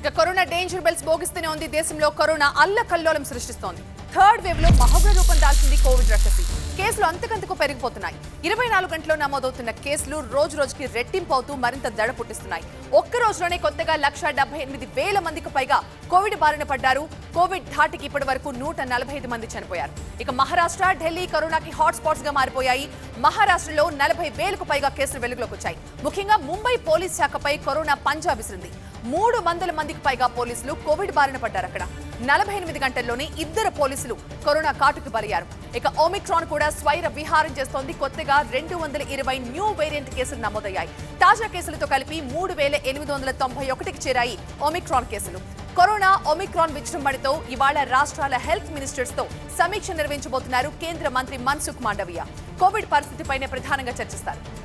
ఇక corona danger bells భోగిస్తూనే ఉంది దేశంలో కరోనా అల్లకల్లోలం సృష్టిస్తోంది థర్డ్ వేవ్ లో మహోగ్ర రూపం దాల్చింది కోవిడ్ రక్కసి కేసులు అంతకంతకు పెరిగిపోతున్నాయి ఇరవై నాలుగు గంటల్లో నమోదవుతున్న కేసులు రోజు రోజుకి రెట్టింపు అవుతూ మరింత దడ పుట్టిస్తున్నాయి ఒక్క రోజులోనే కొత్తగా లక్ష డెబ్బై ఎనిమిది వేల మందికి పైగా కోవిడ్ బారిన పడ్డారు కోవిడ్ ధాటికి ఇప్పటి వరకు నూట నలభై ఐదు మంది చనిపోయారు ఇక మహారాష్ట్ర ఢిల్లీ కరోనాకి హాట్ స్పాట్స్ గా మారిపోయాయి మహారాష్ట్రలో నలభై వేలకు పైగా కేసులు వెలుగులోకి వచ్చాయి ముఖ్యంగా ముంబై పోలీస్ శాఖపై కరోనా పంజా విసిరింది మూడు వందల మందికి పైగా పోలీసులు కోవిడ్ బారిన పడ్డారు అక్కడ నలభై ఎనిమిది గంటల్లోనే ఇద్దరు పోలీసులు కరోనా కాటుకు బలయ్యారు ఇక ఓమిక్రాన్ కూడా స్వైర విహారం చేస్తోంది కొత్తగా రెండు వందల ఇరవై న్యూ వేరియంట్ కేసులు నమోదయ్యాయి తాజా కేసులతో కలిపి మూడు వేల ఎనిమిది వందల తొంభై ఒకటికి చేరాయి ఒమిక్రాన్ కేసులు కరోనా ఒమిక్రాన్ విజృంభణతో ఇవాళ రాష్ట్రాల హెల్త్ మినిస్టర్స్ తో సమీక్ష నిర్వహించబోతున్నారు కేంద్ర మంత్రి మన్సుఖ్ మాండవియా కోవిడ్ పరిస్థితిపైనే ప్రధానంగా చర్చిస్తారు